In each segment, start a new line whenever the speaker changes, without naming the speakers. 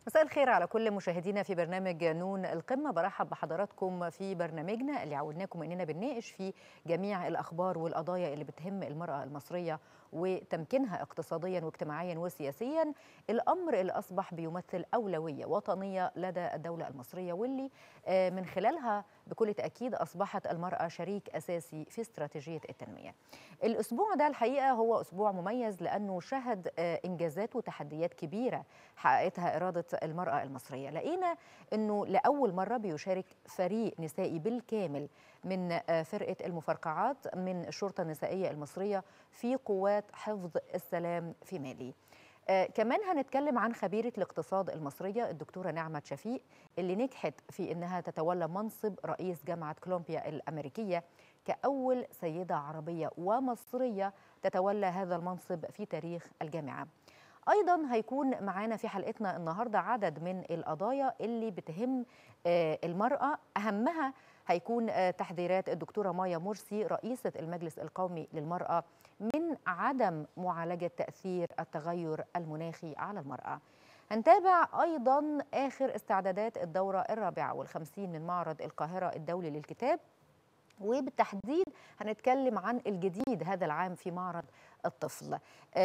مساء الخير على كل مشاهدينا في برنامج نون القمة برحب بحضراتكم في برنامجنا اللي عودناكم اننا بنناقش فيه جميع الاخبار والقضايا اللي بتهم المرأة المصرية وتمكينها اقتصاديا واجتماعيا وسياسيا الامر اللي اصبح بيمثل اولوية وطنية لدى الدولة المصرية واللي من خلالها بكل تأكيد أصبحت المرأة شريك أساسي في استراتيجية التنمية الأسبوع ده الحقيقة هو أسبوع مميز لأنه شهد إنجازات وتحديات كبيرة حققتها إرادة المرأة المصرية لقينا أنه لأول مرة بيشارك فريق نسائي بالكامل من فرقة المفرقعات من الشرطة النسائية المصرية في قوات حفظ السلام في مالي آه كمان هنتكلم عن خبيرة الاقتصاد المصرية الدكتورة نعمة شفيق اللي نجحت في إنها تتولى منصب رئيس جامعة كولومبيا الأمريكية كأول سيدة عربية ومصرية تتولى هذا المنصب في تاريخ الجامعة أيضا هيكون معانا في حلقتنا النهاردة عدد من القضايا اللي بتهم آه المرأة أهمها هيكون تحذيرات الدكتورة مايا مرسي رئيسة المجلس القومي للمرأة من عدم معالجة تأثير التغير المناخي على المرأة هنتابع أيضا آخر استعدادات الدورة الرابعة والخمسين من معرض القاهرة الدولي للكتاب وبالتحديد هنتكلم عن الجديد هذا العام في معرض الطفل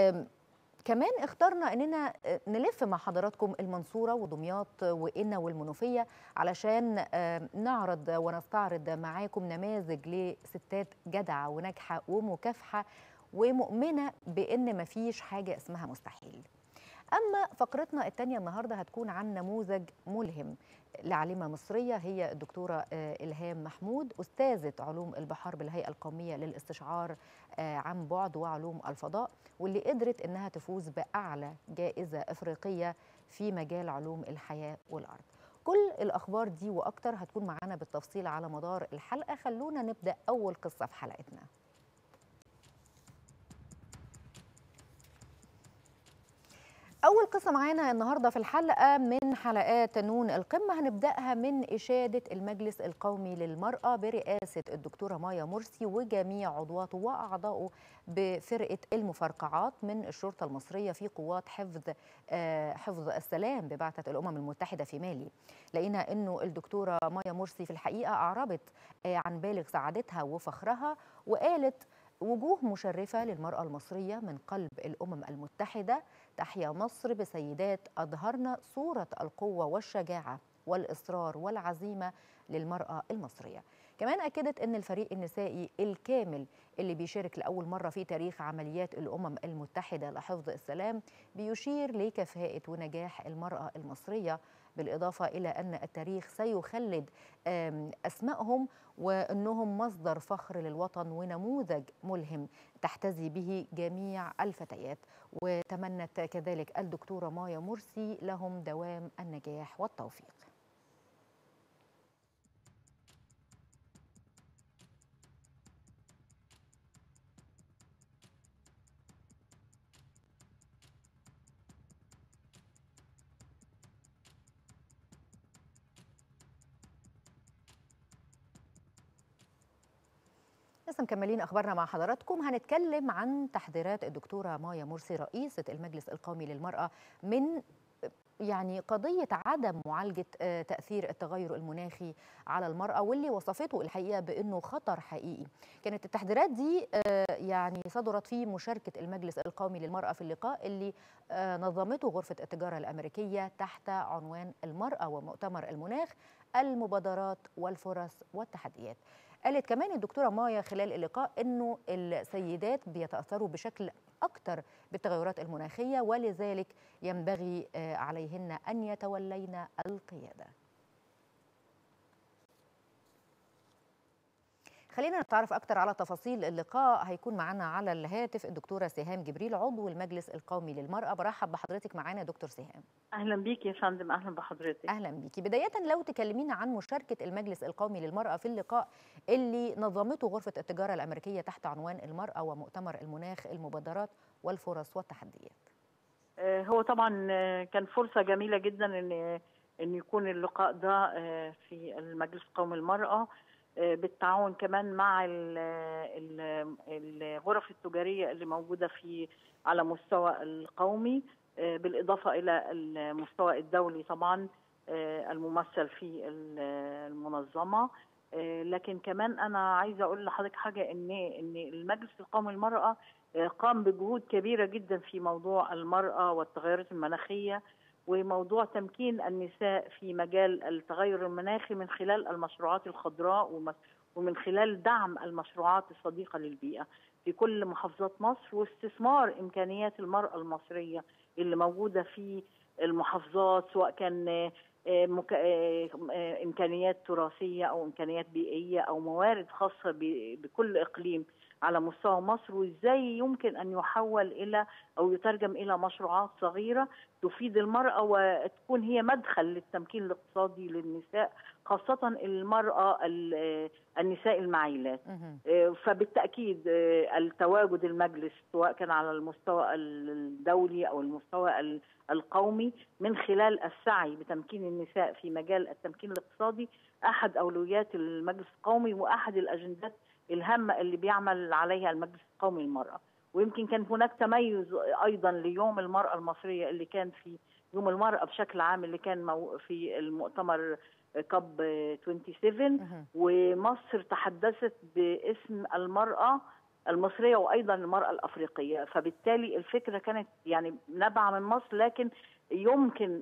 كمان اخترنا اننا نلف مع حضراتكم المنصوره ودمياط وقنا والمنوفيه علشان نعرض ونستعرض معاكم نماذج لستات جدعه وناجحه ومكافحه ومؤمنه بان مفيش حاجه اسمها مستحيل. اما فقرتنا الثانيه النهارده هتكون عن نموذج ملهم لعالمه مصريه هي الدكتوره الهام محمود استاذه علوم البحار بالهيئه القوميه للاستشعار عن بعد وعلوم الفضاء واللي قدرت انها تفوز باعلى جائزه افريقيه في مجال علوم الحياه والارض. كل الاخبار دي واكتر هتكون معانا بالتفصيل على مدار الحلقه خلونا نبدا اول قصه في حلقتنا. أول قصة معانا النهاردة في الحلقة من حلقات نون القمة هنبدأها من إشادة المجلس القومي للمرأة برئاسة الدكتورة مايا مرسي وجميع عضواته وأعضائه بفرقة المفرقعات من الشرطة المصرية في قوات حفظ حفظ السلام ببعثة الأمم المتحدة في مالي لقينا أنه الدكتورة مايا مرسي في الحقيقة أعربت عن بالغ سعادتها وفخرها وقالت وجوه مشرفة للمرأة المصرية من قلب الأمم المتحدة تحيا مصر بسيدات أظهرن صورة القوة والشجاعة والإصرار والعزيمة للمرأة المصرية كمان أكدت أن الفريق النسائي الكامل اللي بيشارك لأول مرة في تاريخ عمليات الأمم المتحدة لحفظ السلام بيشير لكفاءة ونجاح المرأة المصرية بالإضافة إلى أن التاريخ سيخلد أسمائهم وأنهم مصدر فخر للوطن ونموذج ملهم تحتذي به جميع الفتيات وتمنت كذلك الدكتورة مايا مرسي لهم دوام النجاح والتوفيق لسه مكملين اخبارنا مع حضراتكم هنتكلم عن تحذيرات الدكتوره مايا مرسي رئيسه المجلس القومي للمراه من يعني قضية عدم معالجة تأثير التغير المناخي على المرأة واللي وصفته الحقيقة بأنه خطر حقيقي كانت التحذيرات دي يعني صدرت في مشاركة المجلس القومي للمرأة في اللقاء اللي نظمته غرفة التجارة الأمريكية تحت عنوان المرأة ومؤتمر المناخ المبادرات والفرص والتحديات قالت كمان الدكتورة مايا خلال اللقاء أنه السيدات بيتأثروا بشكل أكثر بالتغيرات المناخية ولذلك ينبغي عليهن أن يتولين القيادة خلينا نتعرف أكثر على تفاصيل اللقاء هيكون معنا على الهاتف الدكتورة سهام جبريل عضو المجلس القومي للمرأة برحب بحضرتك معانا دكتور سهام
أهلا بيك يا فندم أهلا بحضرتك
أهلا بيكي بداية لو تكلمينا عن مشاركة المجلس القومي للمرأة في اللقاء اللي نظمته غرفة التجارة الأمريكية تحت عنوان المرأة ومؤتمر المناخ المبادرات والفرص والتحديات
هو طبعا كان فرصة جميلة جدا ان ان يكون اللقاء ده في المجلس القومي للمرأة بالتعاون كمان مع الغرف التجاريه اللي موجوده في على مستوى القومي بالاضافه الى المستوى الدولي طبعا الممثل في المنظمه لكن كمان انا عايزه اقول لحضرتك حاجه ان ان المجلس القومي للمراه قام بجهود كبيره جدا في موضوع المراه والتغيرات المناخيه وموضوع تمكين النساء في مجال التغير المناخي من خلال المشروعات الخضراء ومن خلال دعم المشروعات الصديقه للبيئه في كل محافظات مصر واستثمار امكانيات المراه المصريه اللي موجوده في المحافظات سواء كان مك... امكانيات تراثيه او امكانيات بيئيه او موارد خاصه ب... بكل اقليم على مستوى مصر وازاي يمكن ان يحول الى او يترجم الى مشروعات صغيره تفيد المراه وتكون هي مدخل للتمكين الاقتصادي للنساء خاصه المراه النساء المعيلات فبالتاكيد التواجد المجلس سواء كان على المستوى الدولي او المستوى القومي من خلال السعي بتمكين النساء في مجال التمكين الاقتصادي احد اولويات المجلس القومي واحد الاجندات الهامه اللي بيعمل عليها المجلس القومي للمراه ويمكن كان هناك تميز ايضا ليوم المراه المصريه اللي كان في يوم المراه بشكل عام اللي كان في المؤتمر كاب 27 ومصر تحدثت باسم المراه المصريه وايضا المراه الافريقيه فبالتالي الفكره كانت يعني نابعه من مصر لكن يمكن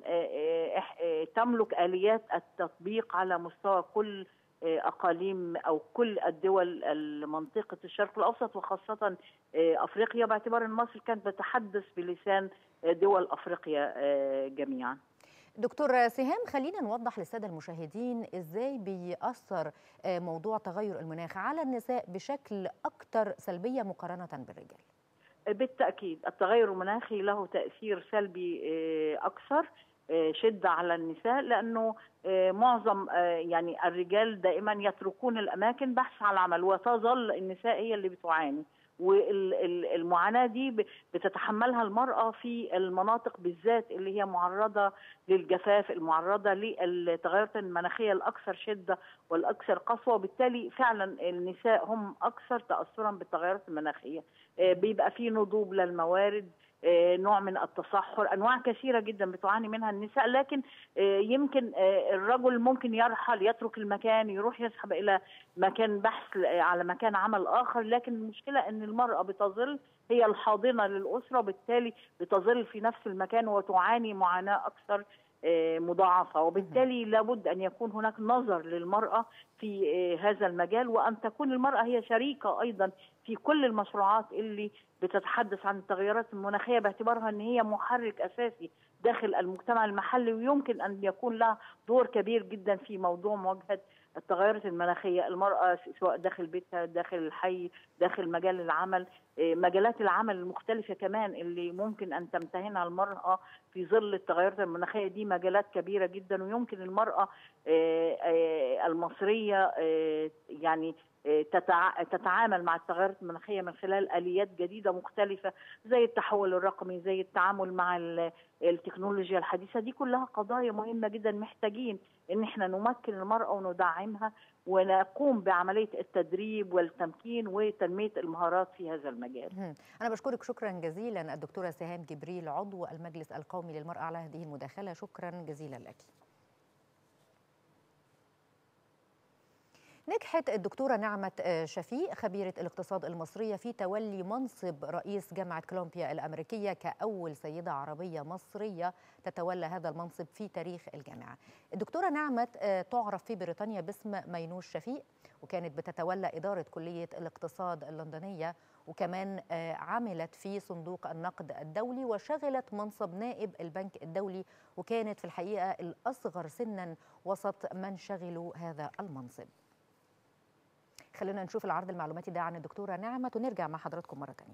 تملك اليات التطبيق على مستوى كل اقاليم او كل الدول منطقه الشرق الاوسط وخاصه افريقيا باعتبار ان مصر كانت بتتحدث بلسان دول افريقيا جميعا.
دكتور سهام خلينا نوضح للساده المشاهدين ازاي بيأثر موضوع تغير المناخ على النساء بشكل اكثر سلبيه مقارنه بالرجال.
بالتاكيد التغير المناخي له تاثير سلبي اكثر شده على النساء لانه معظم يعني الرجال دائما يتركون الاماكن بحث عن العمل وتظل النساء هي اللي بتعاني والمعاناه دي بتتحملها المراه في المناطق بالذات اللي هي معرضه للجفاف المعرضه للتغيرات المناخيه الاكثر شده والاكثر قسوه وبالتالي فعلا النساء هم اكثر تاثرا بالتغيرات المناخيه بيبقى في نضوب للموارد نوع من التصحر انواع كثيره جدا بتعاني منها النساء لكن يمكن الرجل ممكن يرحل يترك المكان يروح يسحب الى مكان بحث على مكان عمل اخر لكن المشكله ان المراه بتظل هي الحاضنه للاسره وبالتالي بتظل في نفس المكان وتعاني معاناه اكثر مضاعفه وبالتالي لابد ان يكون هناك نظر للمراه في هذا المجال وان تكون المراه هي شريكه ايضا في كل المشروعات اللي بتتحدث عن التغيرات المناخيه باعتبارها ان هي محرك اساسي داخل المجتمع المحلي ويمكن ان يكون لها دور كبير جدا في موضوع مواجهه التغيرات المناخيه، المراه سواء داخل بيتها، داخل الحي، داخل مجال العمل، مجالات العمل المختلفه كمان اللي ممكن ان تمتهنها المراه في ظل التغيرات المناخيه دي مجالات كبيره جدا ويمكن المراه المصريه يعني تتعامل مع التغيرات المناخيه من خلال اليات جديده مختلفه زي التحول الرقمي زي التعامل مع التكنولوجيا الحديثه دي كلها قضايا مهمه جدا محتاجين ان احنا نمكن المراه وندعمها ونقوم بعمليه التدريب والتمكين وتنميه المهارات في هذا المجال.
انا بشكرك شكرا جزيلا الدكتوره سهام جبريل عضو المجلس القومي للمراه على هذه المداخله شكرا جزيلا لك. نجحت الدكتورة نعمة شفيق خبيرة الاقتصاد المصرية في تولي منصب رئيس جامعة كولومبيا الأمريكية كأول سيدة عربية مصرية تتولى هذا المنصب في تاريخ الجامعة الدكتورة نعمة تعرف في بريطانيا باسم مينوش شفيق وكانت بتتولى إدارة كلية الاقتصاد اللندنية وكمان عملت في صندوق النقد الدولي وشغلت منصب نائب البنك الدولي وكانت في الحقيقة الأصغر سنا وسط من شغلوا هذا المنصب خلونا نشوف العرض المعلوماتي ده عن الدكتوره نعمه ونرجع مع حضراتكم مره ثانيه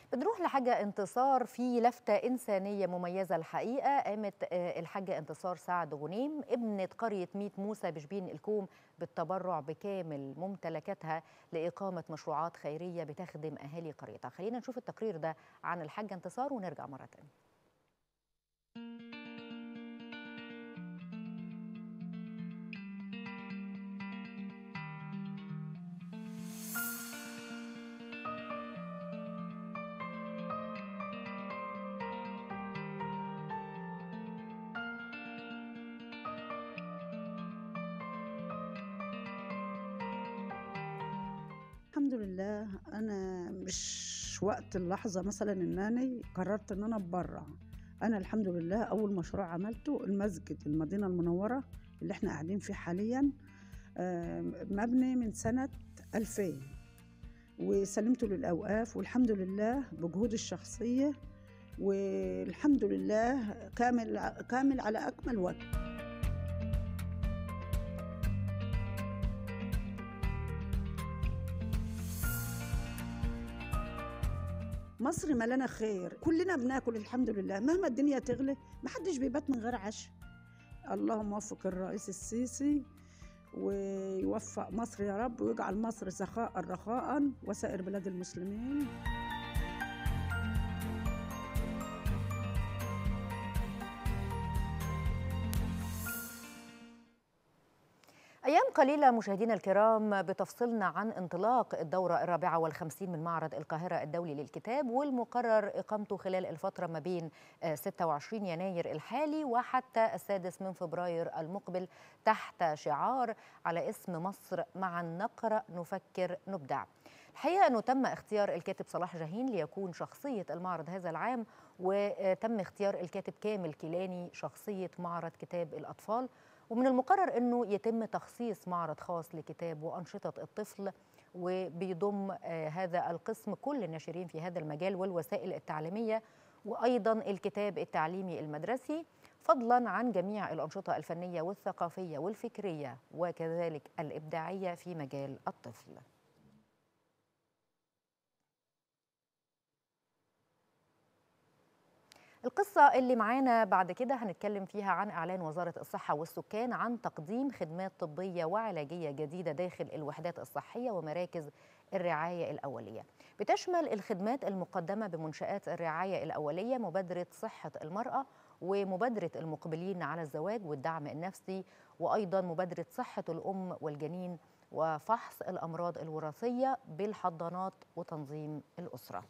بنروح لحاجة انتصار في لفتة إنسانية مميزة الحقيقة قامت الحاجة انتصار سعد غنيم ابنة قرية ميت موسى بشبين الكوم بالتبرع بكامل ممتلكاتها لإقامة مشروعات خيرية بتخدم أهالي قريتها خلينا نشوف التقرير ده عن الحاجة انتصار ونرجع مرة تانية
الحمد لله انا مش وقت اللحظه مثلا ان انا قررت ان انا اتبرع انا الحمد لله اول مشروع عملته المسجد المدينه المنوره اللي احنا قاعدين فيه حاليا مبني من سنه 2000 وسلمته للاوقاف والحمد لله بجهودي الشخصيه والحمد لله كامل كامل على اكمل وجه مصر ملانة خير كلنا بناكل الحمد لله مهما الدنيا تغلى محدش بيبات من غير عشاء اللهم وفق الرئيس السيسي ويوفق مصر يا رب ويجعل مصر سخاء رخاء وسائر بلاد المسلمين
أيام قليلة مشاهدينا الكرام بتفصلنا عن انطلاق الدورة الرابعة والخمسين من معرض القاهرة الدولي للكتاب والمقرر إقامته خلال الفترة ما بين 26 يناير الحالي وحتى السادس من فبراير المقبل تحت شعار على اسم مصر معا نقرأ نفكر نبدع الحقيقة أنه تم اختيار الكاتب صلاح جاهين ليكون شخصية المعرض هذا العام وتم اختيار الكاتب كامل كيلاني شخصية معرض كتاب الأطفال ومن المقرر انه يتم تخصيص معرض خاص لكتاب وانشطه الطفل وبيضم هذا القسم كل الناشرين في هذا المجال والوسائل التعليميه وايضا الكتاب التعليمي المدرسي فضلا عن جميع الانشطه الفنيه والثقافيه والفكريه وكذلك الابداعيه في مجال الطفل. القصة اللي معانا بعد كده هنتكلم فيها عن إعلان وزارة الصحة والسكان عن تقديم خدمات طبية وعلاجية جديدة داخل الوحدات الصحية ومراكز الرعاية الأولية بتشمل الخدمات المقدمة بمنشآت الرعاية الأولية مبادرة صحة المرأة ومبادرة المقبلين على الزواج والدعم النفسي وأيضا مبادرة صحة الأم والجنين وفحص الأمراض الوراثية بالحضانات وتنظيم الأسرة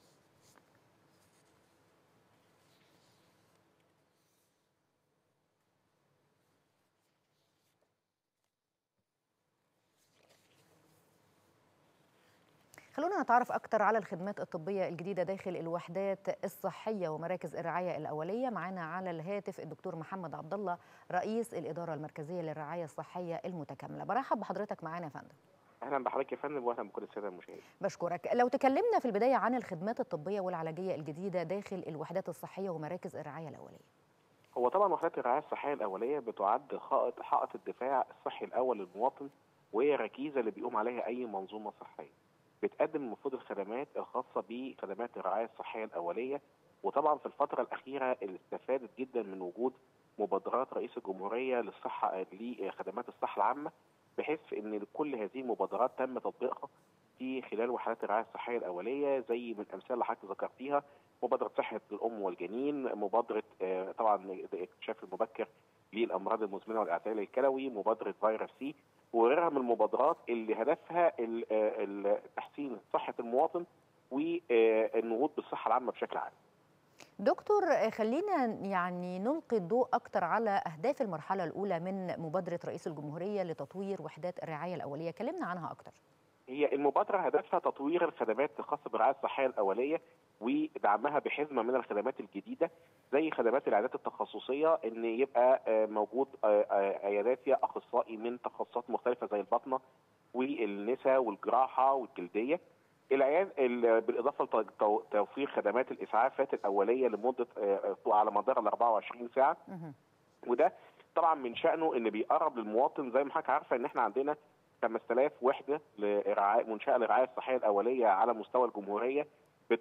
خلونا نتعرف أكثر على الخدمات الطبية الجديدة داخل الوحدات الصحية ومراكز الرعاية الأولية معنا على الهاتف الدكتور محمد عبد الله رئيس الإدارة المركزية للرعاية الصحية المتكاملة برحب بحضرتك معنا يا فندم
اهلا بحضرتك يا فندم واهلا بكل الساده المشاهدين
بشكرك لو تكلمنا في البداية عن الخدمات الطبية والعلاجية الجديدة داخل الوحدات الصحية ومراكز الرعاية الأولية
هو طبعا وحدات الرعايه الصحيه الاوليه بتعد حائط حائط الدفاع الصحي الاول للمواطن وهي ركيزه اللي بيقوم عليها اي منظومه صحيه بتقدم المفروض الخدمات الخاصة بخدمات الرعاية الصحية الأولية وطبعا في الفترة الأخيرة اللي استفادت جدا من وجود مبادرات رئيس الجمهورية للصحة لخدمات الصحة العامة بحيث ان كل هذه المبادرات تم تطبيقها في خلال وحدات الرعاية الصحية الأولية زي من الأمثلة اللي حضرتك ذكرتيها مبادرة صحة الأم والجنين مبادرة طبعا الاكتشاف المبكر للأمراض المزمنة والاعتلال الكلوي مبادرة فيروس سي وغيرها من المبادرات اللي هدفها تحسين صحة المواطن والنهوض بالصحة العامة بشكل عام
دكتور خلينا يعني نلقي الضوء أكثر على أهداف المرحلة الأولى من مبادرة رئيس الجمهورية لتطوير وحدات الرعاية الأولية كلمنا عنها أكثر
هي المبادرة هدفها تطوير الخدمات الخاصة بالرعاية الصحية الأولية ودعمها بحزمة من الخدمات الجديدة زي خدمات العيادات التخصصية ان يبقى موجود عيادات فيها اخصائي من تخصصات مختلفة زي البطنة والنساء والجراحة والجلدية العياد بالاضافه لتوفير خدمات الاسعافات الاوليه لمده على مدار ال 24 ساعه وده طبعا من شانه ان بيقرب للمواطن زي ما حضرتك عارفه ان احنا عندنا 5000 وحده لرعايه منشاه للرعايه الصحيه الاوليه على مستوى الجمهوريه بتحقق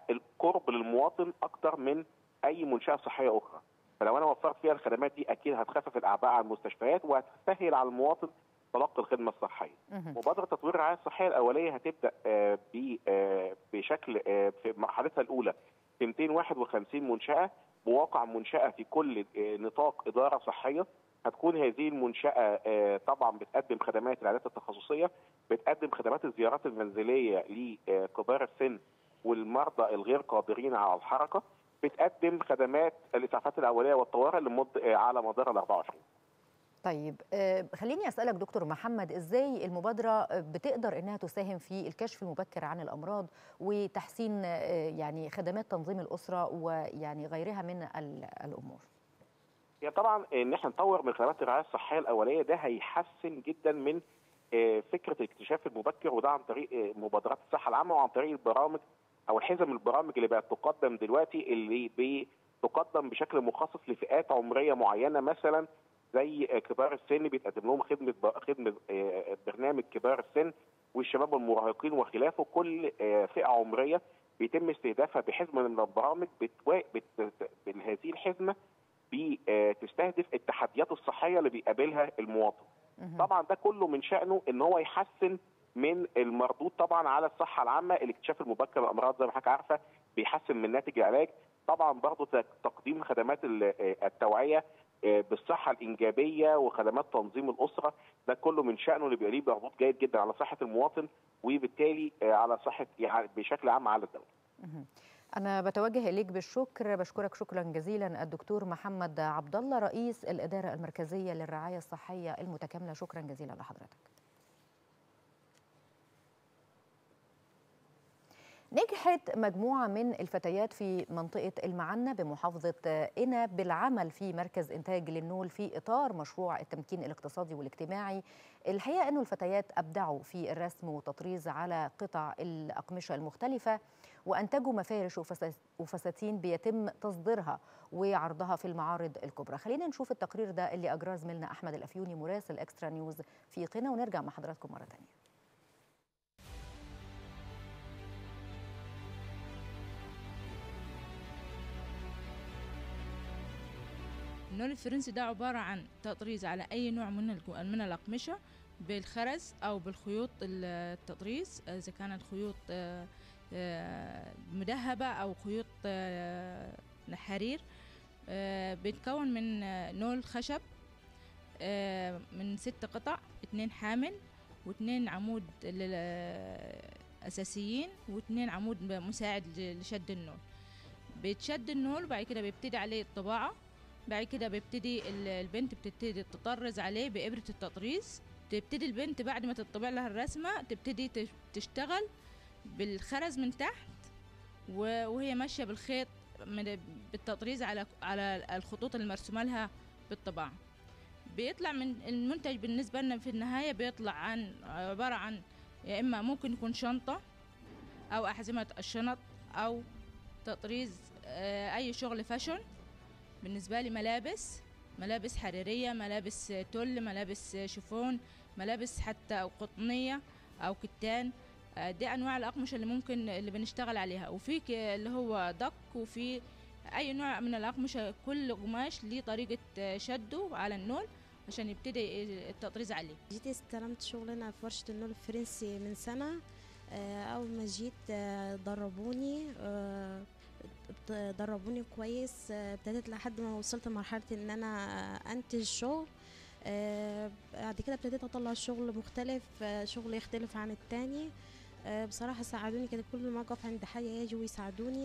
القرب للمواطن اكتر من اي منشاه صحيه اخرى فلو انا وفرت فيها الخدمات دي اكيد هتخفف الاعباء على المستشفيات وهتسهل على المواطن تلقي الخدمه الصحيه. مبادره تطوير الرعايه الصحيه الاوليه هتبدا بشكل في مرحلتها الاولى في 251 منشاه بواقع منشاه في كل نطاق اداره صحيه هتكون هذه المنشاه طبعا بتقدم خدمات العيادات التخصصيه بتقدم خدمات الزيارات المنزليه لكبار السن والمرضى الغير قادرين على الحركه بتقدم خدمات الاسعافات الاوليه والطوارئ لمده على مدار ال 24
طيب خليني اسالك دكتور محمد ازاي المبادره بتقدر انها تساهم في الكشف المبكر عن الامراض وتحسين يعني خدمات تنظيم الاسره ويعني غيرها من الامور
هي طبعا ان احنا نطور من خدمات الرعايه الصحيه الاوليه ده هيحسن جدا من فكره الاكتشاف المبكر وده عن طريق مبادرات الصحه العامه وعن طريق البرامج او الحزم البرامج اللي بقت تقدم دلوقتي اللي بتقدم بشكل مخصص لفئات عمريه معينه مثلا زي كبار السن بيتقدم لهم خدمه خدمه برنامج كبار السن والشباب والمراهقين وخلافه كل فئه عمريه بيتم استهدافها بحزمه من البرامج هذه الحزمه بتستهدف التحديات الصحيه اللي بيقابلها المواطن. طبعا ده كله من شانه ان هو يحسن من المردود طبعا على الصحه العامه الاكتشاف المبكر للامراض زي ما حضرتك عارفه بيحسن من ناتج العلاج طبعا برضه تقديم خدمات التوعيه بالصحه الانجابيه وخدمات تنظيم الاسره ده كله من شانه اللي بيبقى ليه مردود جيد جدا على صحه المواطن وبالتالي على صحه يعني بشكل عام على الدوله.
أنا بتوجه إليك بالشكر بشكرك شكرا جزيلا الدكتور محمد عبد الله رئيس الإدارة المركزية للرعاية الصحية المتكاملة شكرا جزيلا لحضرتك. نجحت مجموعة من الفتيات في منطقة المعنة بمحافظة قنا بالعمل في مركز إنتاج للنول في إطار مشروع التمكين الاقتصادي والاجتماعي الحقيقة أنه الفتيات أبدعوا في الرسم والتطريز على قطع الأقمشة المختلفة وأنتجوا مفارش وفساتين بيتم تصديرها وعرضها في المعارض الكبرى خلينا نشوف التقرير ده اللي أجراه زميلنا أحمد الأفيوني مراسل إكسترا نيوز في قنا ونرجع مع حضراتكم مرة تانية
النول الفرنسي ده عبارة عن تطريز على أي نوع من من الأقمشة بالخرز أو بالخيوط التطريز إذا كانت خيوط مدهبة أو خيوط حرير بيتكون من نول خشب من ست قطع اتنين حامل واتنين عمود أساسيين واتنين عمود مساعد لشد النول بيتشد النول وبعد كده بيبتدي عليه الطباعة بعد كده بيبتدي البنت بتبتدي تطرز عليه بإبرة التطريز تبتدي البنت بعد ما تطبع لها الرسمة تبتدي تشتغل بالخرز من تحت وهي ماشية بالخيط من بالتطريز على على الخطوط المرسومة لها بالطباعة بيطلع من المنتج بالنسبة لنا في النهاية بيطلع عن عبارة عن يا إما ممكن يكون شنطة أو أحزمة الشنط أو تطريز أي شغل فاشن بالنسبة لي ملابس ملابس حريرية ملابس تل ملابس شيفون ملابس حتى أو قطنية أو كتان دي أنواع الأقمشة اللي ممكن اللي بنشتغل عليها وفي اللي هو دق وفي أي نوع من الأقمشة كل قماش ليه طريقة شده على النول عشان يبتدي التطريز عليه
جيت استلمت شغلنا في ورشة النول الفرنسي من سنة أول ما جيت دربوني دربوني كويس ابتديت لحد ما وصلت لمرحله ان انا انتج شغل بعد كده ابتديت اطلع شغل مختلف شغل يختلف عن التاني بصراحه ساعدوني كده كل ما اقف عند حاجه يجوا يساعدوني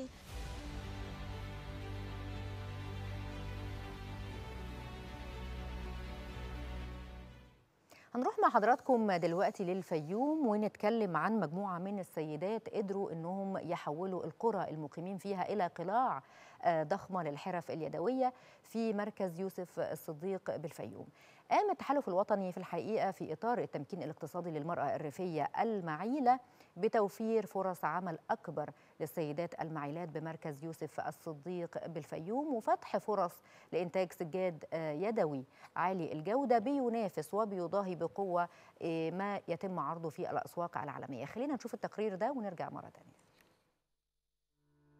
هنروح مع حضراتكم دلوقتي للفيوم ونتكلم عن مجموعة من السيدات قدروا أنهم يحولوا القرى المقيمين فيها إلى قلاع ضخمة للحرف اليدوية في مركز يوسف الصديق بالفيوم قام التحالف الوطني في الحقيقة في إطار التمكين الاقتصادي للمرأة الريفية المعيلة بتوفير فرص عمل أكبر للسيدات المعيلات بمركز يوسف الصديق بالفيوم وفتح فرص لإنتاج سجاد يدوي عالي الجودة بينافس وبيضاهي بقوة ما يتم عرضه في الأسواق العالمية خلينا نشوف التقرير ده ونرجع مرة تانية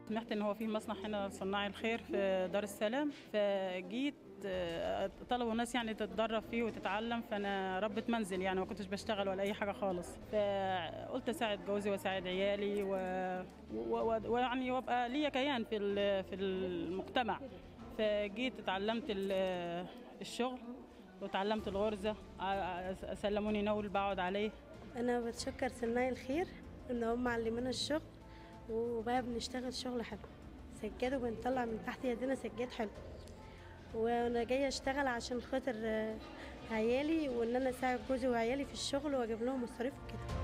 سمعت ان هو في مصنع هنا صناعي الخير في دار السلام فجيت آه، طلبوا ناس يعني تتدرب فيه وتتعلم فانا ربة منزل يعني ما كنتش بشتغل ولا اي حاجه خالص فقلت اساعد جوزي واساعد عيالي و... و... و... ويعني وابقى ليا كيان في ال- في المجتمع فجيت اتعلمت ال- الشغل وتعلمت الغرزه ع- سلموني نول بقعد عليه
انا بتشكر صناعي الخير ان هم علمونا الشغل وبقى بنشتغل شغل حلو سجاد وبنطلع من تحت يدينا سجاد حلو وانا جايه اشتغل عشان خاطر آه، عيالي وان انا اساعد جوزي وعيالي في الشغل واجيب لهم مصاريف وكده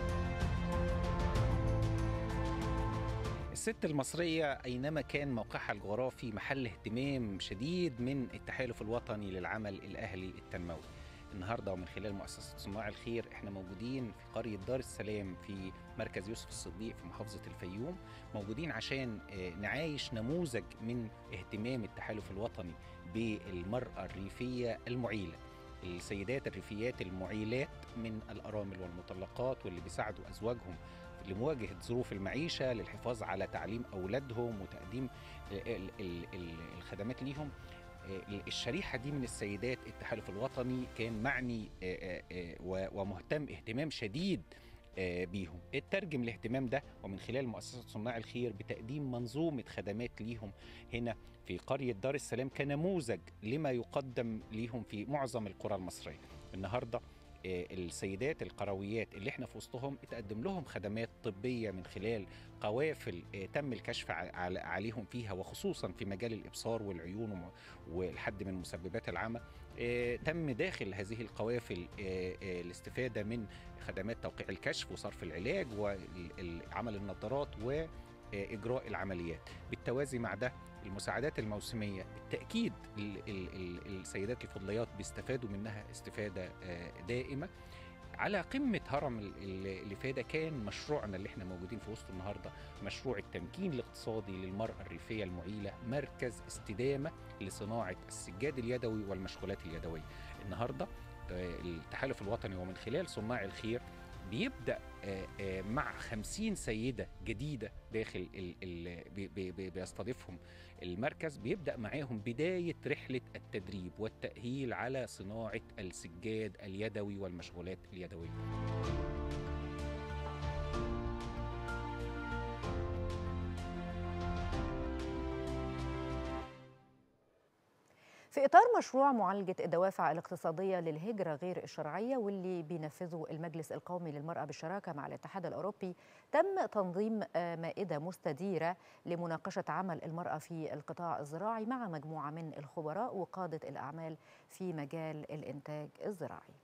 الست المصرية أينما كان موقعها الجغرافي محل اهتمام شديد من التحالف الوطني للعمل الأهلي التنموي النهاردة ومن خلال مؤسسة صناع الخير احنا موجودين في قرية دار السلام في مركز يوسف الصديق في محافظة الفيوم موجودين عشان آه، نعايش نموذج من اهتمام التحالف الوطني بالمرأة الريفية المعيلة السيدات الريفيات المعيلات من الأرامل والمطلقات واللي بيساعدوا أزواجهم لمواجهة ظروف المعيشة للحفاظ على تعليم أولادهم وتقديم ال- ال- ال- الخدمات ليهم آه، الشريحة دي من السيدات التحالف الوطني كان معني آه، آه، آه، و- ومهتم اهتمام شديد آه، بيهم اترجم الاهتمام ده ومن خلال مؤسسة صناع الخير بتقديم منظومة خدمات ليهم هنا في قرية دار السلام كنموذج لما يقدم ليهم في معظم القرى المصرية النهاردة آه، السيدات القرويات اللي احنا في وسطهم اتقدم لهم خدمات طبية من خلال قوافل آه، تم الكشف ع- على- عليهم فيها وخصوصا في مجال الإبصار والعيون وم- والحد من مسببات العمى آه، تم داخل هذه القوافل آه، آه، الاستفادة من خدمات توقيع الكشف وصرف العلاج وعمل النظارات وإجراء العمليات بالتوازي مع ده المساعدات الموسمية بالتأكيد ال- ال- ال- السيدات الفضليات بيستفادوا منها استفادة آه، دائمة على قمة هرم ال- ال- الإفادة كان مشروعنا اللي احنا موجودين في وسط النهاردة مشروع التمكين الاقتصادي للمرأة الريفية المعيلة مركز استدامة لصناعة السجاد اليدوي والمشغولات اليدوية النهاردة آه، التحالف الوطني ومن خلال صناع الخير بيبدأ آه، آه، مع خمسين سيدة جديدة داخل ال ال بي- بي- بي- بيستضيفهم المركز بيبدأ معاهم بداية رحلة التدريب والتأهيل على صناعة السجاد اليدوي والمشغولات اليدوية
في إطار مشروع معالجة الدوافع الاقتصادية للهجرة غير الشرعية واللي بينفذه المجلس القومي للمرأة بالشراكة مع الاتحاد الأوروبي تم تنظيم آه، مائدة مستديرة لمناقشة عمل المرأة في القطاع الزراعي مع مجموعة من الخبراء وقادة الأعمال في مجال الإنتاج الزراعي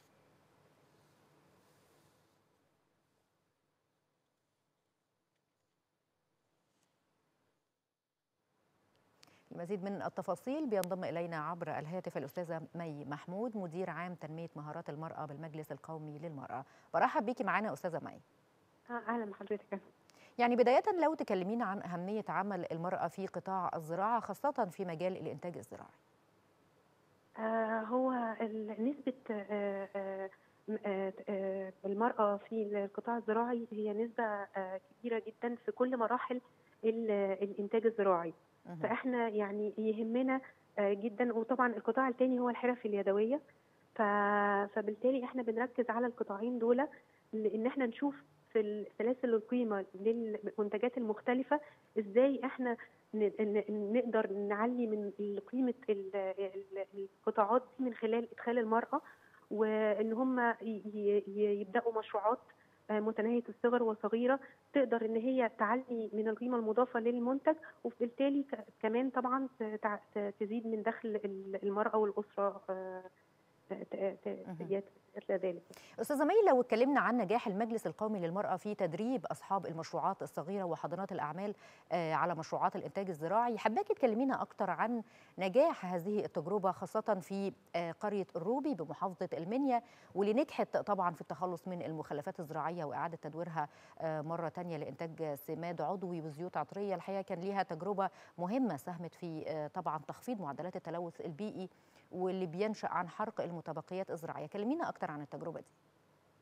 المزيد من التفاصيل بينضم إلينا عبر الهاتف الأستاذة مي محمود مدير عام تنمية مهارات المرأة بالمجلس القومي للمرأة برحب بيكي معانا أستاذة مي
آه، اهلا بحضرتك
يعني بداية لو تكلمينا عن أهمية عمل المرأة في قطاع الزراعة خاصة في مجال الإنتاج الزراعي
آه هو ال- نسبة آه آه م- آه آه المرأة في القطاع الزراعي هي نسبة آه كبيرة جدا في كل مراحل ال- الإنتاج الزراعي فإحنا يعني يهمنا آه جدا وطبعا القطاع الثاني هو الحرف اليدوية ف- فبالتالي إحنا بنركز على القطاعين دول لأن إحنا نشوف في السلاسل القيمة للمنتجات المختلفة إزاي إحنا ن- ن- نقدر نعلي من قيمة ال- ال- القطاعات دي من خلال إدخال المرأة وإن هم ي- ي- يبدأوا مشروعات آه، متناهية الصغر وصغيرة تقدر إن هي تعلي من القيمة المضافة للمنتج وبالتالي ك- كمان طبعا تع- ت- تزيد من دخل ال- المرأة والأسرة آه، ت- ت- ت- مثل ذلك
أستاذة مي لو اتكلمنا عن نجاح المجلس القومي للمرأة في تدريب أصحاب المشروعات الصغيرة وحاضنات الأعمال آه، على مشروعات الإنتاج الزراعي حباكي تكلمينا أكتر عن نجاح هذه التجربة خاصة في آه، قرية الروبي بمحافظة المنيا واللي نجحت طبعا في التخلص من المخلفات الزراعية وإعادة تدويرها آه، مرة تانية لإنتاج سماد عضوي وزيوت عطرية الحقيقة كان ليها تجربة مهمة ساهمت في آه، طبعا تخفيض معدلات التلوث البيئي واللي بينشأ عن حرق المتبقيات الزراعية كلمينا أكتر عن التجربة دي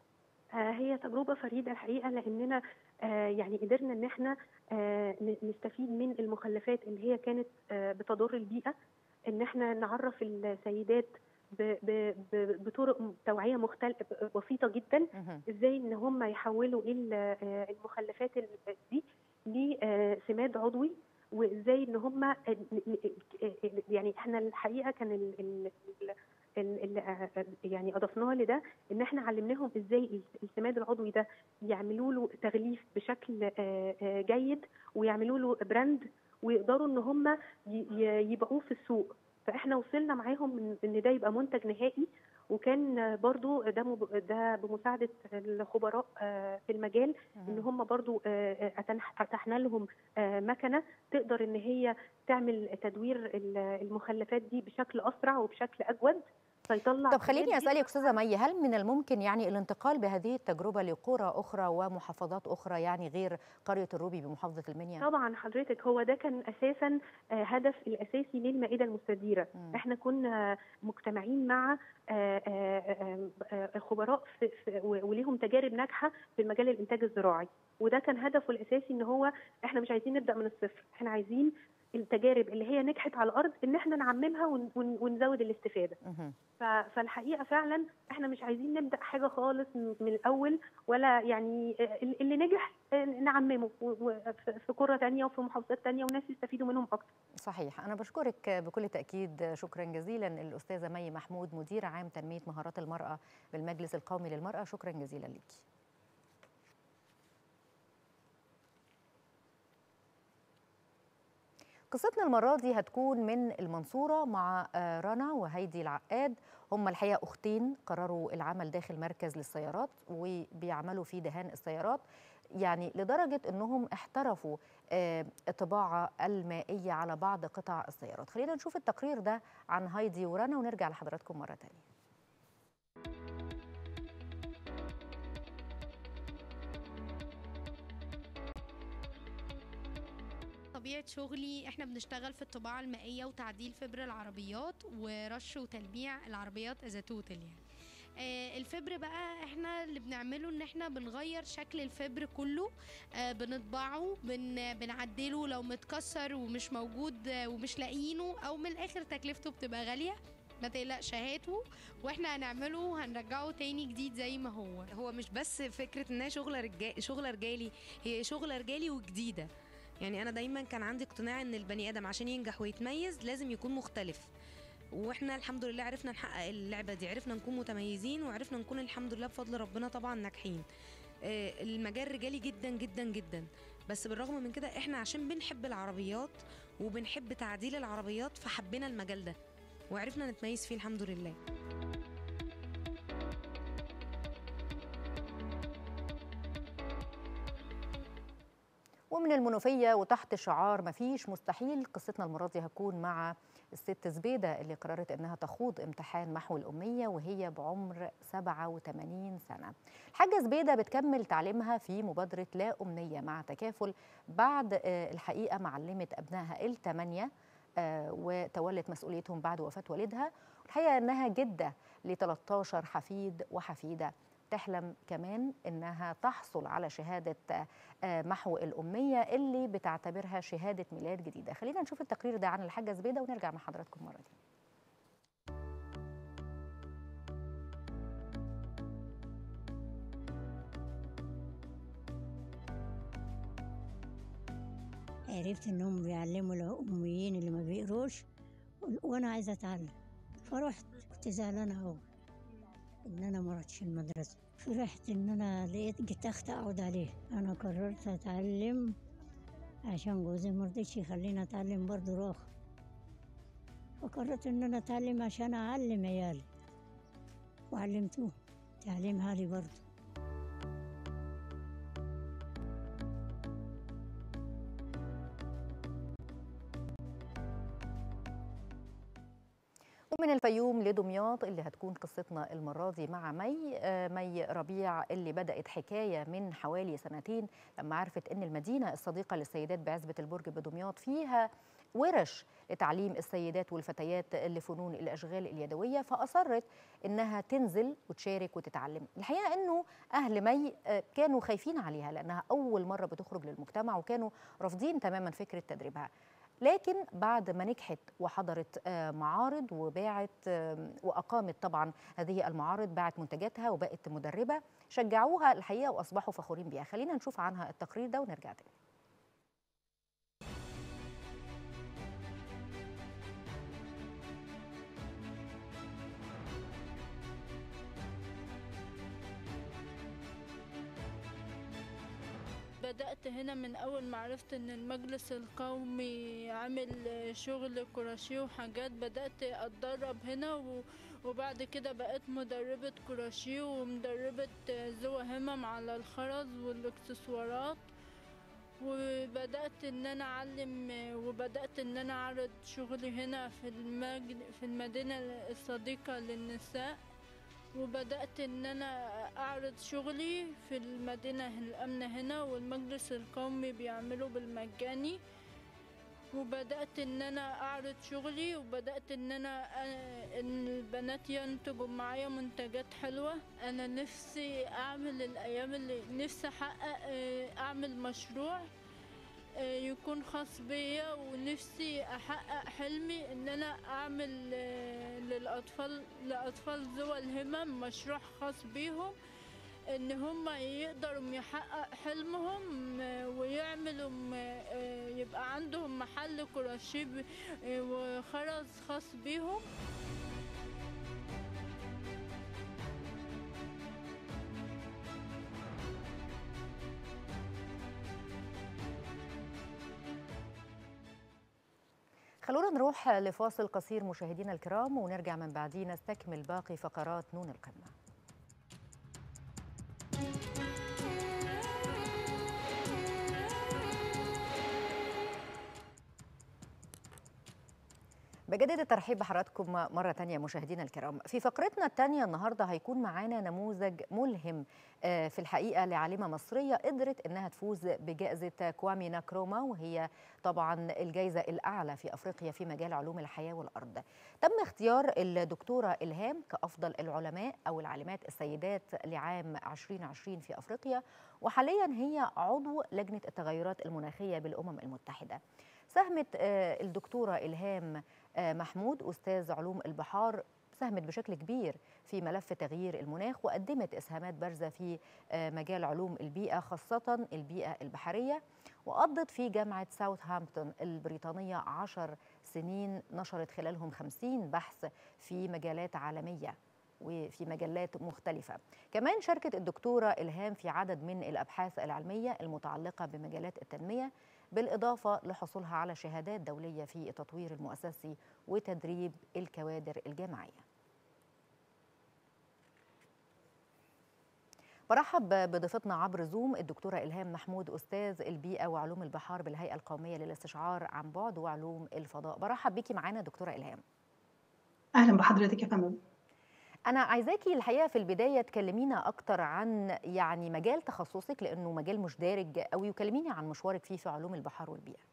آه، هي تجربة فريدة الحقيقة لأننا آه، يعني قدرنا إن احنا آه، ن- نستفيد من المخلفات اللي هي كانت آه، بتضر البيئة إن احنا نعرف السيدات ب- ب- ب- بطرق توعية مختلفة بسيطة جدا
مهم.
ازاي ان هم يحولوا ال- آه، المخلفات ال- دي لسماد عضوي وازاي ان هم يعني احنا الحقيقه كان ال ال ال ال يعني اضفناه لده ان احنا علمناهم ازاي السماد العضوي ده يعملوا له تغليف بشكل آه، آه، جيد ويعملوا له براند ويقدروا ان هم ي- ي- يبيعوه في السوق فاحنا وصلنا معاهم إن- ان ده يبقى منتج نهائي وكان برضو ده مب- ده بمساعده الخبراء آه، في المجال ان هم برضو آه، آه، أتنح- اتحنا لهم آه، مكنه تقدر ان هي تعمل تدوير ال- المخلفات دي بشكل اسرع وبشكل اجود فيطلع
طب خليني
كميات
اسالك استاذه مي هل من الممكن يعني الانتقال بهذه التجربه لقرى اخرى ومحافظات اخرى يعني غير قريه الروبي بمحافظه المنيا
طبعا حضرتك هو ده كان اساسا آه، هدف الاساسي للمائده المستديره
مم.
احنا كنا مجتمعين مع آه، آه، آه، آه، خبراء في في- و- وليهم تجارب ناجحه في مجال الانتاج الزراعي وده كان هدفه الاساسي ان هو احنا مش عايزين نبدا من الصفر احنا عايزين التجارب اللي هي نجحت على الارض ان احنا نعممها ون- ون- ونزود الاستفاده
مهم.
ف- فالحقيقه فعلا احنا مش عايزين نبدا حاجه خالص من من الاول ولا يعني ال- اللي نجح نعممه و- و- في- في قرى تانية وفي محافظات تانية وناس يستفيدوا منهم اكتر
صحيح أنا بشكرك بكل تأكيد شكرا جزيلا الأستاذة مي محمود مدير عام تنمية مهارات المرأة بالمجلس القومي للمرأة شكرا جزيلا لك قصتنا المرة دي هتكون من المنصورة مع آه، رنا وهيدي العقاد هم الحقيقة أختين قرروا العمل داخل مركز للسيارات وبيعملوا في دهان السيارات يعني لدرجة أنهم احترفوا آه، الطباعة المائية على بعض قطع السيارات خلينا نشوف التقرير ده عن هايدي ورنا ونرجع لحضراتكم مرة تانية
طبيعة شغلي احنا بنشتغل في الطباعة المائية وتعديل فبر العربيات ورش وتلميع العربيات از توتال يعني آه، الفبر بقى احنا اللي بنعمله ان احنا بنغير شكل الفبر كله آه، بنطبعه بن بنعدله لو متكسر ومش موجود آه، ومش لاقيينه او من الاخر تكلفته بتبقى غالية ما تقلقش هاته واحنا هنعمله هنرجعه تاني جديد زي ما هو
هو مش بس فكره انها شغله رجالي شغله رجالي هي شغله رجالي وجديده يعني انا دايما كان عندي اقتناع ان البني ادم عشان ينجح ويتميز لازم يكون مختلف واحنا الحمد لله عرفنا نحقق اللعبه دي عرفنا نكون متميزين وعرفنا نكون الحمد لله بفضل ربنا طبعا ناجحين آه، المجال رجالي جدا جدا جدا بس بالرغم من كده احنا عشان بنحب العربيات وبنحب تعديل العربيات فحبينا المجال ده وعرفنا نتميز فيه الحمد لله
ومن المنوفية وتحت شعار مفيش مستحيل قصتنا المرة دي هتكون مع الست زبيدة اللي قررت إنها تخوض امتحان محو الأمية وهي بعمر 87 سنة الحاجة زبيدة بتكمل تعليمها في مبادرة لا أمنية مع تكافل بعد آه، الحقيقة معلمة أبنائها الثمانية آه، وتولت مسؤوليتهم بعد وفاة والدها الحقيقة إنها جدة ل 13 حفيد وحفيدة تحلم كمان إنها تحصل على شهادة آه، محو الأمية اللي بتعتبرها شهادة ميلاد جديدة خلينا نشوف التقرير ده عن الحاجة زبيدة ونرجع مع حضراتكم مرة تانية
عرفت انهم بيعلموا الاميين اللي ما بيقروش وانا عايزه اتعلم فرحت كنت زعلانه قوي ان انا ما رحتش المدرسه فرحت ان انا لقيت جيت تخت اقعد عليه انا قررت اتعلم عشان جوزي ما رضيش يخليني اتعلم برضه راخ فقررت ان انا اتعلم عشان اعلم عيالي وعلمتوه تعليم عالي برضه
ومن الفيوم لدمياط اللي هتكون قصتنا المرة دي مع مي آه، مي ربيع اللي بدأت حكاية من حوالي سنتين لما عرفت أن المدينة الصديقة للسيدات بعزبة البرج بدمياط فيها ورش لتعليم السيدات والفتيات لفنون الاشغال اليدويه فاصرت انها تنزل وتشارك وتتعلم الحقيقه انه اهل مي كانوا خايفين عليها لانها اول مره بتخرج للمجتمع وكانوا رافضين تماما فكره تدريبها لكن بعد ما نجحت وحضرت معارض وباعت واقامت طبعا هذه المعارض باعت منتجاتها وبقت مدربه شجعوها الحقيقه واصبحوا فخورين بها خلينا نشوف عنها التقرير ده ونرجع تاني
بدأت هنا من أول ما عرفت إن المجلس القومي عامل شغل كراشيه وحاجات بدأت أتدرب هنا وبعد كده بقيت مدربة كراشيه ومدربة ذوى همم على الخرز والإكسسوارات وبدأت إن أنا أعلم وبدأت إن أنا أعرض شغلي هنا في المجد في المدينة الصديقة للنساء وبدأت إن أنا أعرض شغلي في المدينة الأمنة هنا والمجلس القومي بيعمله بالمجاني وبدأت إن أنا أعرض شغلي وبدأت إن أنا إن البنات ينتجوا معايا منتجات حلوة أنا نفسي أعمل الأيام اللي نفسي أحقق أعمل مشروع يكون خاص بيا ونفسي احقق حلمي ان انا اعمل للاطفال لاطفال ذوي الهمم مشروع خاص بيهم ان هم يقدروا يحقق حلمهم ويعملوا يبقى عندهم محل كراشيه وخرز خاص بيهم
خلونا نروح لفاصل قصير مشاهدينا الكرام ونرجع من بعديه نستكمل باقي فقرات نون القمة بجدد الترحيب بحضراتكم مرة تانية مشاهدينا الكرام في فقرتنا التانية النهاردة هيكون معانا نموذج ملهم في الحقيقة لعالمة مصرية قدرت أنها تفوز بجائزة كوامي ناكروما وهي طبعا الجائزة الأعلى في أفريقيا في مجال علوم الحياة والأرض تم اختيار الدكتورة إلهام كأفضل العلماء أو العالمات السيدات لعام 2020 في أفريقيا وحاليا هي عضو لجنة التغيرات المناخية بالأمم المتحدة ساهمت الدكتورة إلهام محمود أستاذ علوم البحار ساهمت بشكل كبير في ملف تغيير المناخ وقدمت إسهامات بارزة في مجال علوم البيئة خاصة البيئة البحرية وقضت في جامعة ساوثهامبتون البريطانية عشر سنين نشرت خلالهم خمسين بحث في مجالات عالمية وفي مجلات مختلفة كمان شاركت الدكتورة إلهام في عدد من الأبحاث العلمية المتعلقة بمجالات التنمية بالإضافة لحصولها على شهادات دولية في التطوير المؤسسي وتدريب الكوادر الجامعية برحب بضيفتنا عبر زوم الدكتورة إلهام محمود أستاذ البيئة وعلوم البحار بالهيئة القومية للاستشعار عن بعد وعلوم الفضاء برحب بيكي معانا دكتورة إلهام
أهلا بحضرتك يا فندم
أنا عايزاكي الحقيقة في البداية تكلمينا أكتر عن يعني مجال تخصصك لأنه مجال مش دارج قوي وكلميني عن مشوارك فيه في علوم البحر والبيئة.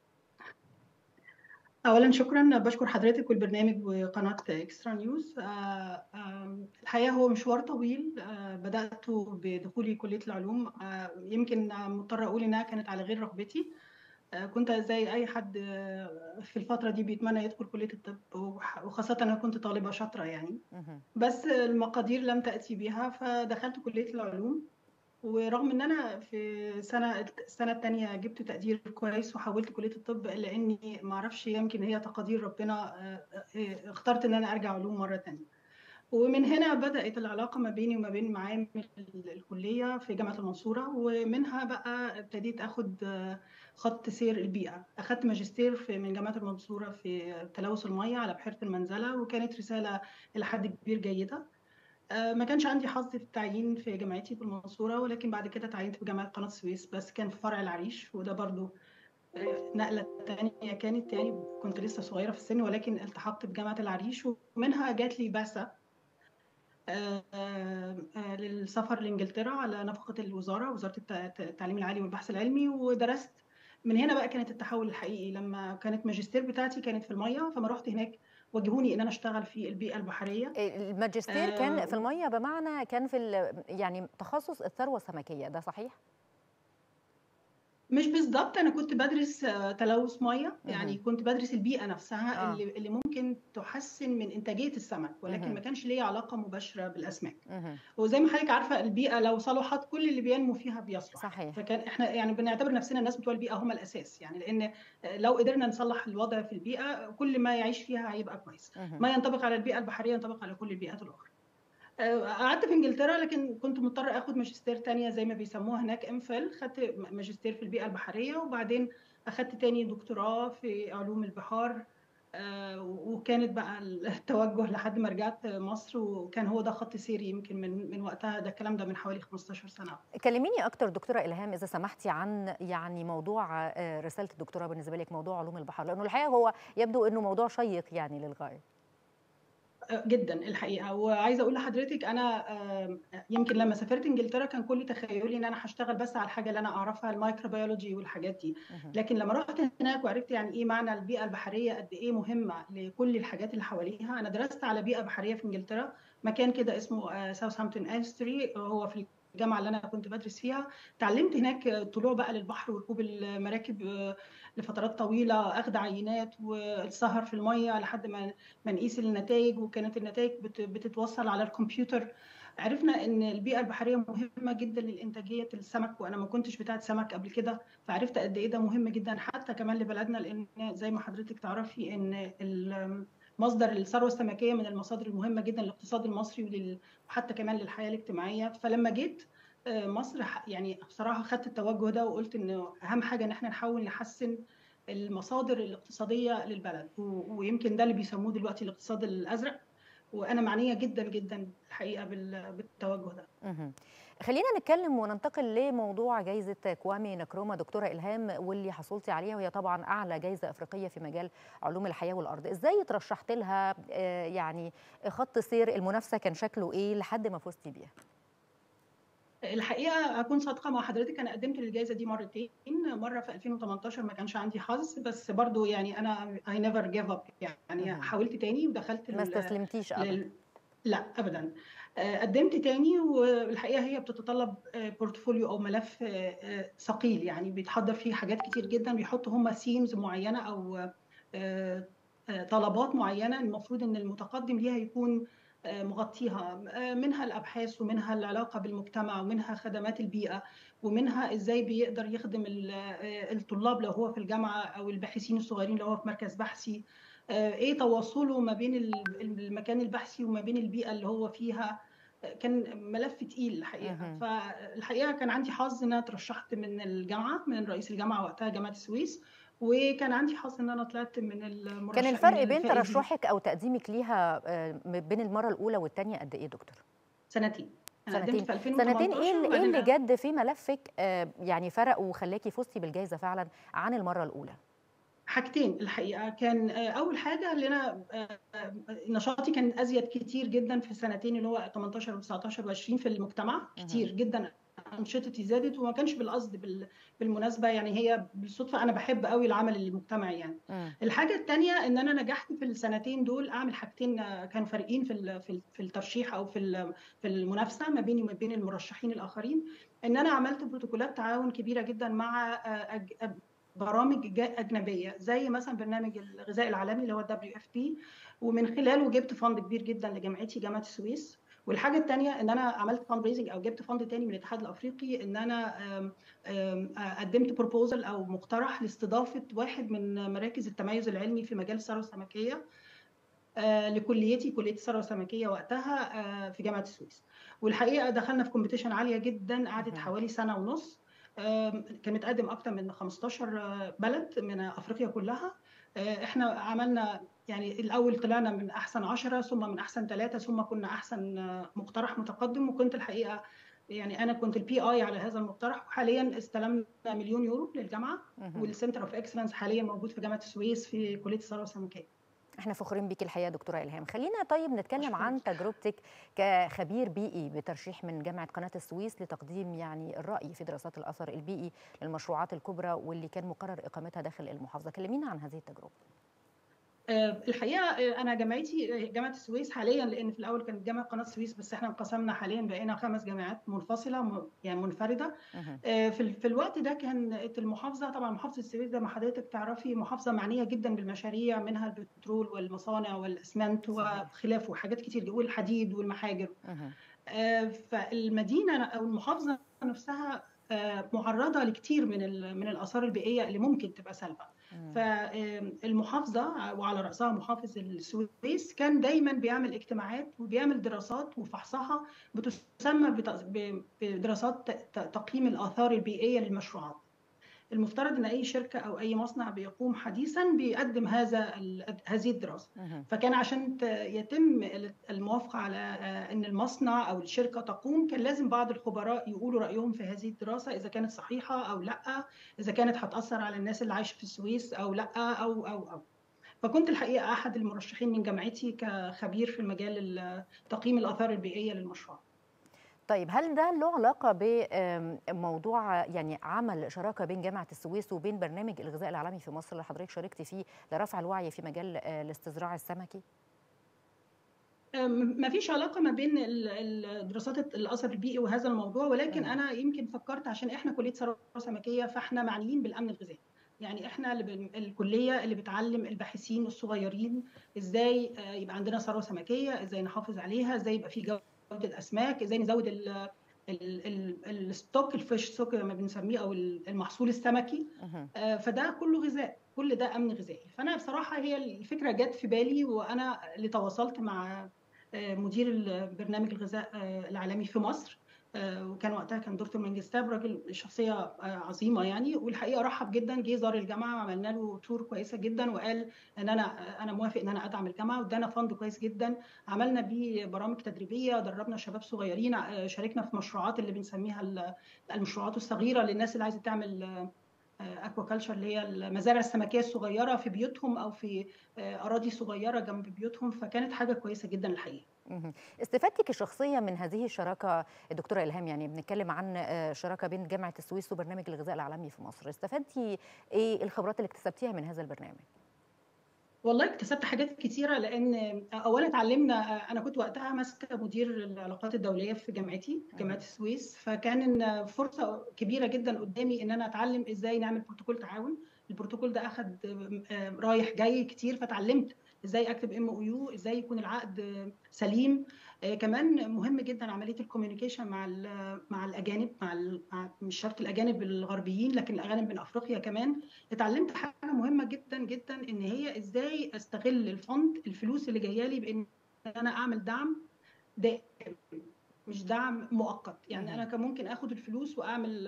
أولا شكرا بشكر حضرتك والبرنامج وقناة إكسترا نيوز. الحقيقة هو مشوار طويل بدأته بدخولي كلية العلوم يمكن مضطرة أقول إنها كانت على غير رغبتي. كنت زي اي حد في الفتره دي بيتمنى يدخل كليه الطب وخاصه انا كنت طالبه شاطره يعني بس المقادير لم تاتي بها فدخلت كليه العلوم ورغم ان انا في سنه السنه الثانيه جبت تقدير كويس وحولت كليه الطب الا اني ما اعرفش يمكن هي تقادير ربنا اخترت ان انا ارجع علوم مره ثانيه ومن هنا بدأت العلاقة ما بيني وما بين معامل الكلية في جامعة المنصورة ومنها بقى ابتديت أخد خط سير البيئة أخدت ماجستير في من جامعة المنصورة في تلوث المياه على بحيرة المنزلة وكانت رسالة إلى حد كبير جيدة ما كانش عندي حظ في التعيين في جامعتي في المنصورة ولكن بعد كده تعينت في جامعة قناة السويس بس كان في فرع العريش وده برضو نقلة تانية كانت يعني كنت لسه صغيرة في السن ولكن التحقت بجامعة العريش ومنها جات لي بعثة آه آه للسفر لانجلترا على نفقه الوزاره وزاره التعليم العالي والبحث العلمي ودرست من هنا بقى كانت التحول الحقيقي لما كانت ماجستير بتاعتي كانت في الميه فما رحت هناك وجهوني ان انا اشتغل في البيئه البحريه
الماجستير كان في الميه بمعنى كان في يعني تخصص الثروه السمكيه ده صحيح
مش بالظبط انا كنت بدرس تلوث ميه يعني كنت بدرس البيئه نفسها آه. اللي, اللي ممكن تحسن من انتاجيه السمك ولكن مه. ما كانش ليه علاقه مباشره بالاسماك مه. وزي ما حضرتك عارفه البيئه لو صلحت كل اللي بينمو فيها بيصلح
صحيح
فكان احنا يعني بنعتبر نفسنا الناس بتوع البيئه هم الاساس يعني لان لو قدرنا نصلح الوضع في البيئه كل ما يعيش فيها هيبقى كويس مه. ما ينطبق على البيئه البحريه ينطبق على كل البيئات الاخرى قعدت في انجلترا لكن كنت مضطره اخد ماجستير تانية زي ما بيسموها هناك امفل خدت ماجستير في البيئه البحريه وبعدين اخدت تاني دكتوراه في علوم البحار وكانت بقى التوجه لحد ما رجعت مصر وكان هو ده خط سيري يمكن من من وقتها ده الكلام ده من حوالي 15 سنه
كلميني اكتر دكتوره الهام اذا سمحتي عن يعني موضوع رساله الدكتوراه بالنسبه لك موضوع علوم البحر لانه الحقيقه هو يبدو انه موضوع شيق يعني للغايه
جدا الحقيقه وعايزه اقول لحضرتك انا يمكن لما سافرت انجلترا كان كل تخيلي ان انا هشتغل بس على الحاجه اللي انا اعرفها الميكروبيولوجي والحاجات دي لكن لما رحت هناك وعرفت يعني ايه معنى البيئه البحريه قد ايه مهمه لكل الحاجات اللي حواليها انا درست على بيئه بحريه في انجلترا مكان كده اسمه ساوثهامبتون انستري هو في الجامعه اللي انا كنت بدرس فيها تعلمت هناك طلوع بقى للبحر وركوب المراكب لفترات طويله اخذ عينات والسهر في الميه لحد ما ما نقيس النتائج وكانت النتائج بتتوصل على الكمبيوتر عرفنا ان البيئه البحريه مهمه جدا للانتاجيه السمك وانا ما كنتش بتاعه سمك قبل كده فعرفت قد ايه ده مهم جدا حتى كمان لبلدنا لان زي ما حضرتك تعرفي ان مصدر الثروه السمكيه من المصادر المهمه جدا للاقتصاد المصري وحتى كمان للحياه الاجتماعيه فلما جيت مصر يعني بصراحه خدت التوجه ده وقلت انه اهم حاجه ان احنا نحاول نحسن المصادر الاقتصاديه للبلد ويمكن ده اللي بيسموه دلوقتي الاقتصاد الازرق وانا معنيه جدا جدا الحقيقه بالتوجه ده.
خلينا نتكلم وننتقل لموضوع جائزة كوامي نكروما دكتورة إلهام واللي حصلتي عليها وهي طبعا أعلى جائزة أفريقية في مجال علوم الحياة والأرض إزاي ترشحت لها يعني خط سير المنافسة كان شكله إيه لحد ما فزتي بيها
الحقيقه اكون صادقه مع حضرتك انا قدمت للجائزه دي مرتين مره في 2018 ما كانش عندي حظ بس برضو يعني انا اي نيفر جيف اب يعني حاولت تاني ودخلت
ما استسلمتيش ابدا
لا ابدا قدمت تاني والحقيقه هي بتتطلب بورتفوليو او ملف ثقيل يعني بيتحضر فيه حاجات كتير جدا بيحطوا هم سيمز معينه او طلبات معينه المفروض ان المتقدم ليها يكون مغطيها منها الابحاث ومنها العلاقه بالمجتمع ومنها خدمات البيئه ومنها ازاي بيقدر يخدم الطلاب لو هو في الجامعه او الباحثين الصغيرين لو هو في مركز بحثي ايه تواصله ما بين المكان البحثي وما بين البيئه اللي هو فيها كان ملف تقيل الحقيقه فالحقيقه كان عندي حظ ان انا اترشحت من الجامعه من رئيس الجامعه وقتها جامعه السويس وكان عندي حظ ان انا طلعت من المرشحين
كان الفرق بين ترشحك او تقديمك ليها بين المره الاولى والثانيه قد ايه دكتور
سنتين
سنتين في 2018 سنتين ايه اللي, إيه اللي جد في ملفك يعني فرق وخلاكي فزتي بالجائزه فعلا عن المره الاولى
حاجتين الحقيقه كان اول حاجه اللي انا نشاطي كان ازيد كتير جدا في السنتين اللي هو 18 و19 و20 في المجتمع كتير جدا انشطتي زادت وما كانش بالقصد بالمناسبه يعني هي بالصدفه انا بحب قوي العمل المجتمعي يعني م. الحاجه الثانيه ان انا نجحت في السنتين دول اعمل حاجتين كانوا فارقين في في الترشيح او في في المنافسه ما بيني وما بين المرشحين الاخرين ان انا عملت بروتوكولات تعاون كبيره جدا مع برامج اجنبيه زي مثلا برنامج الغذاء العالمي اللي هو الدبليو اف بي ومن خلاله جبت فند كبير جدا لجامعتي جامعه السويس والحاجه الثانيه ان انا عملت فند ريزنج او جبت فند تاني من الاتحاد الافريقي ان انا آم آم قدمت بروبوزل او مقترح لاستضافه واحد من مراكز التميز العلمي في مجال الثروه السمكيه لكليتي كليه الثروه السمكيه وقتها في جامعه السويس والحقيقه دخلنا في كومبيتيشن عاليه جدا قعدت حوالي سنه ونص كان متقدم اكتر من 15 بلد من افريقيا كلها احنا عملنا يعني الاول طلعنا من احسن 10 ثم من احسن ثلاثه ثم كنا احسن مقترح متقدم وكنت الحقيقه يعني انا كنت البي اي على هذا المقترح وحاليا استلمنا مليون يورو للجامعه والسنتر اوف اكسلنس حاليا موجود في جامعه السويس في كليه الثروه السمكيه
احنا فخورين بيك الحقيقه دكتوره الهام خلينا طيب نتكلم عن تجربتك كخبير بيئي بترشيح من جامعه قناه السويس لتقديم يعني الراي في دراسات الاثر البيئي للمشروعات الكبرى واللي كان مقرر اقامتها داخل المحافظه كلمينا عن هذه التجربه
الحقيقه انا جامعتي جامعه السويس حاليا لان في الاول كانت جامعه قناه السويس بس احنا انقسمنا حاليا بقينا خمس جامعات منفصله يعني منفرده في, في الوقت ده كانت المحافظه طبعا محافظه السويس زي ما حضرتك تعرفي محافظه معنيه جدا بالمشاريع منها البترول والمصانع والاسمنت وخلافه حاجات كتير والحديد والمحاجر فالمدينه او المحافظه نفسها معرضه لكتير من من الاثار البيئيه اللي ممكن تبقى سلبه فالمحافظه وعلى راسها محافظ السويس كان دايما بيعمل اجتماعات وبيعمل دراسات وفحصها بتسمى بدراسات تقييم الاثار البيئيه للمشروعات المفترض ان اي شركه او اي مصنع بيقوم حديثا بيقدم هذا هذه الدراسه فكان عشان يتم الموافقه على ان المصنع او الشركه تقوم كان لازم بعض الخبراء يقولوا رايهم في هذه الدراسه اذا كانت صحيحه او لا اذا كانت هتاثر على الناس اللي عايشه في السويس او لا او او او فكنت الحقيقه احد المرشحين من جامعتي كخبير في المجال تقييم الاثار البيئيه للمشروع
طيب هل ده له علاقه بموضوع يعني عمل شراكه بين جامعه السويس وبين برنامج الغذاء العالمي في مصر اللي حضرتك شاركتي فيه لرفع الوعي في مجال الاستزراع السمكي؟
ما فيش علاقه ما بين دراسات الاثر البيئي وهذا الموضوع ولكن انا يمكن فكرت عشان احنا كليه ثروه سمكيه فاحنا معنيين بالامن الغذائي يعني احنا اللي الكليه اللي بتعلم الباحثين الصغيرين ازاي يبقى عندنا ثروه سمكيه ازاي نحافظ عليها ازاي يبقى في جوده الاسماك ازاي نزود ال الستوك الفيش ستوك ما بنسميه او المحصول السمكي فده كله غذاء كل ده امن غذائي فانا بصراحه هي الفكره جت في بالي وانا اللي تواصلت مع مدير برنامج الغذاء العالمي في مصر وكان وقتها كان دكتور منجستاب راجل شخصيه عظيمه يعني والحقيقه رحب جدا جه زار الجامعه وعملنا له تور كويسه جدا وقال ان انا انا موافق ان انا ادعم الجامعه وادانا فند كويس جدا عملنا بيه برامج تدريبيه دربنا شباب صغيرين شاركنا في مشروعات اللي بنسميها المشروعات الصغيره للناس اللي عايزه تعمل اكوا كلتشر اللي هي المزارع السمكيه الصغيره في بيوتهم او في اراضي صغيره جنب بيوتهم فكانت حاجه كويسه جدا الحقيقه
استفادتك الشخصيه من هذه الشراكه دكتوره الهام يعني بنتكلم عن شراكه بين جامعه السويس وبرنامج الغذاء العالمي في مصر استفدتي ايه الخبرات اللي اكتسبتيها من هذا البرنامج
والله اكتسبت حاجات كتيره لان اولا اتعلمنا انا كنت وقتها ماسكه مدير العلاقات الدوليه في جامعتي جامعه السويس فكان فرصه كبيره جدا قدامي ان انا اتعلم ازاي نعمل بروتوكول تعاون البروتوكول ده اخد رايح جاي كتير فتعلمت ازاي اكتب ام او يو ازاي يكون العقد سليم آه كمان مهم جدا عمليه الكوميونيكيشن مع مع الاجانب مع, مع مش شرط الاجانب الغربيين لكن الاجانب من افريقيا كمان اتعلمت حاجه مهمه جدا جدا ان هي ازاي استغل الفند الفلوس اللي جايه لي بان انا اعمل دعم دائم مش دعم مؤقت يعني انا كان ممكن اخد الفلوس واعمل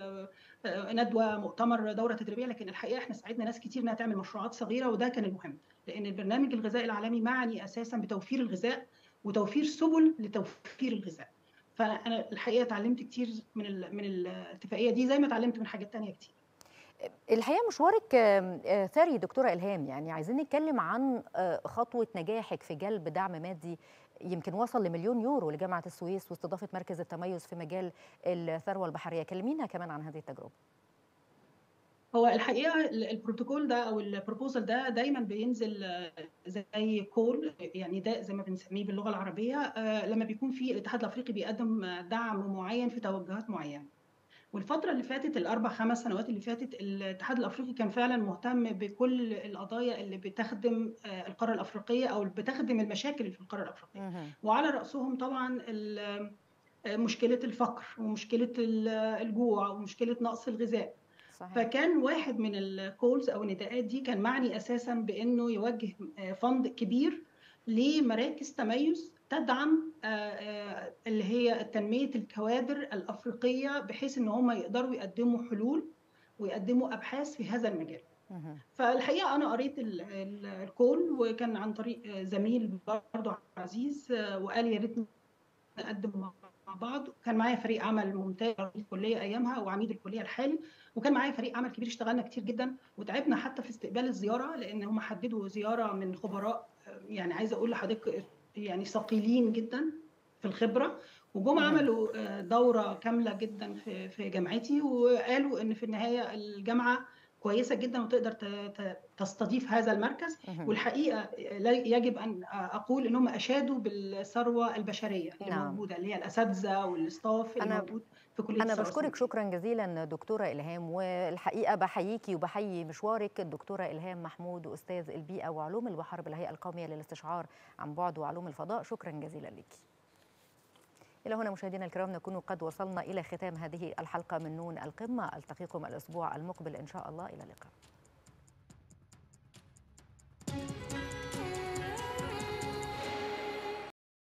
ندوه مؤتمر دوره تدريبيه لكن الحقيقه احنا ساعدنا ناس كتير انها تعمل مشروعات صغيره وده كان المهم لان البرنامج الغذائي العالمي معني اساسا بتوفير الغذاء وتوفير سبل لتوفير الغذاء فانا الحقيقه اتعلمت كتير من ال من الاتفاقيه دي زي ما اتعلمت من حاجات تانية كتير
الحقيقه مشوارك ثري دكتوره الهام يعني عايزين نتكلم عن خطوه نجاحك في جلب دعم مادي يمكن وصل لمليون يورو لجامعه السويس واستضافه مركز التميز في مجال الثروه البحريه كلمينا كمان عن هذه التجربه
هو الحقيقه البروتوكول ده او البروبوزال ده دايما بينزل زي كول يعني ده زي ما بنسميه باللغه العربيه لما بيكون في الاتحاد الافريقي بيقدم دعم معين في توجهات معينه والفترة اللي فاتت الأربع خمس سنوات اللي فاتت الاتحاد الأفريقي كان فعلا مهتم بكل القضايا اللي بتخدم القارة الأفريقية أو بتخدم المشاكل اللي في القارة الأفريقية وعلى رأسهم طبعا مشكلة الفقر ومشكلة الجوع ومشكلة نقص الغذاء صحيح. فكان واحد من الكولز او النداءات دي كان معني اساسا بانه يوجه فند كبير لمراكز تميز تدعم اللي هي تنميه الكوادر الافريقيه بحيث ان هم يقدروا يقدموا حلول ويقدموا ابحاث في هذا المجال. فالحقيقه انا قريت الكول وكان عن طريق زميل برضه عزيز وقال يا ريت نقدم مع مع بعض كان معايا فريق عمل ممتاز في الكليه ايامها وعميد الكليه الحالي وكان معايا فريق عمل كبير اشتغلنا كتير جدا وتعبنا حتى في استقبال الزياره لان هم حددوا زياره من خبراء يعني عايزه اقول لحضرتك يعني ثقيلين جدا في الخبره وجم عملوا دوره كامله جدا في في جامعتي وقالوا ان في النهايه الجامعه كويسه جدا وتقدر تستضيف هذا المركز والحقيقه يجب ان اقول ان هم اشادوا بالثروه البشريه اللي نعم. موجوده اللي هي الاساتذه والاستاف اللي موجود في كليه
انا بشكرك شكرا جزيلا دكتوره الهام والحقيقه بحييكي وبحيي مشوارك الدكتوره الهام محمود استاذ البيئه وعلوم البحر بالهيئه القوميه للاستشعار عن بعد وعلوم الفضاء شكرا جزيلا لك إلى هنا مشاهدينا الكرام نكون قد وصلنا إلى ختام هذه الحلقة من نون القمة ألتقيكم الأسبوع المقبل إن شاء الله إلى اللقاء